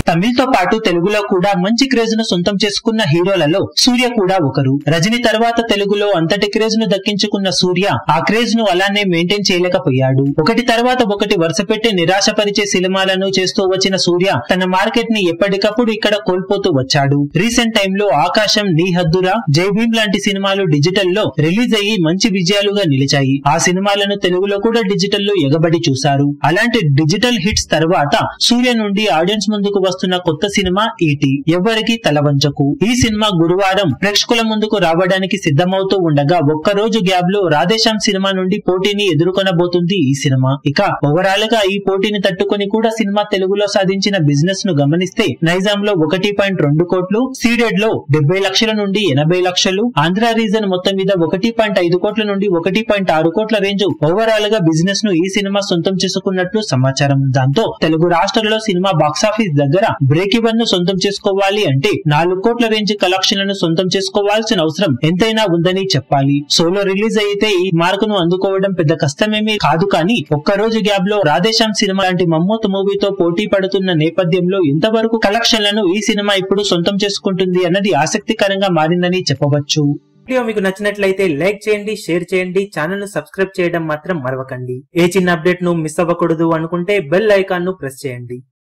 తమిళ్ తో పాటు తెలుగులో కూడా మంచి క్రేజ్ ను సొంతం చేసుకున్న హీరోలలో సూర్య కూడా ఒకరు రజనీ తర్వాత తెలుగులో అంతటి క్రేజ్ ను దక్కించుకున్న సూర్య ఆ క్రేజ్ ను అలానే మెయింటైన్ చేయలేకపోయాడు ఒకటి తర్వాత ఒకటి వరుస పెట్టి నిరాశపరిచే సినిమాలను చేస్తూ వచ్చిన సూర్య తన మార్కెట్ ని ఎప్పటికప్పుడు ఇక్కడ కోల్పోతూ వచ్చాడు రీసెంట్ టైమ్ లో ఆకాశం నీ హద్దురా జై భీమ్ లాంటి సినిమాలు డిజిటల్ లో రిలీజ్ అయ్యి మంచి విజయాలుగా నిలిచాయి ఆ సినిమాలను తెలుగులో కూడా డిజిటల్ లో ఎగబడి చూశారు అలాంటి డిజిటల్ హిట్స్ తర్వాత సూర్య నుండి ఆడియన్స్ ముందుకు వస్తున్న కొత్త సినిమా ఈటీ ఎవ్వరికి తలవంచకు ఈ సినిమా గురువారం ప్రేక్షకుల ముందుకు రావడానికి సిద్ధమవుతూ ఉండగా ఒక్క రోజు గ్యాప్ లో రాధేశ్యామ్ సినిమా నుండి పోటీని ఎదుర్కొనబోతుంది ఈ సినిమా ఇక ఓవరాల్ గా ఈ పోటీని తట్టుకొని కూడా సినిమా తెలుగులో సాధించిన బిజినెస్ ను గమనిస్తే నైజాం లో ఒకటి పాయింట్ రెండు కోట్లు సీడెడ్ లో డెబ్బై లక్షల నుండి ఎనభై లక్షలు ఆంధ్ర రీజన్ మొత్తం మీద ఒకటి పాయింట్ ఐదు కోట్ల నుండి ఒకటి పాయింట్ ఆరు కోట్ల రేంజ్ ఓవరాల్ గా బిజినెస్ ను ఈ సినిమా సొంతం చేసుకున్నట్లు సమాచారం దాంతో తెలుగు రాష్ట్రాల్లో సినిమా బాక్సాఫీస్ దగ్గర బ్రేక్ ఈవెన్ ను సొంతం చేసుకోవాలి అంటే నాలుగు కోట్ల రేంజ్ కలెక్షన్లను సొంతం చేసుకోవాల్సిన అవసరం ఎంతైనా ఉందని చెప్పాలి సోలో రిలీజ్ అయితే ఈ మార్కును అందుకోవడం పెద్ద కష్టమేమీ కాదు కానీ ఒక్క రోజు గ్యాప్ లో రాధేశ్యామ్ సినిమా లాంటి మమ్మూత్ మూవీతో పోటీ పడుతున్న నేపథ్యంలో ఇంతవరకు కలెక్షన్లను ఈ సినిమా ఇప్పుడు సొంతం చేసుకుంటుంది అన్నది ఆసక్తికరంగా మారిందని చెప్పవచ్చు వీడియో మీకు నచ్చినట్లయితే లైక్ చేయండి షేర్ చేయండి ఛానల్ ను సబ్స్క్రైబ్ చేయడం మాత్రం మరవకండి ఏ చిన్న అప్డేట్ ను మిస్ అవ్వకూడదు అనుకుంటే బెల్ ఐకాన్ ను ప్రెస్ చేయండి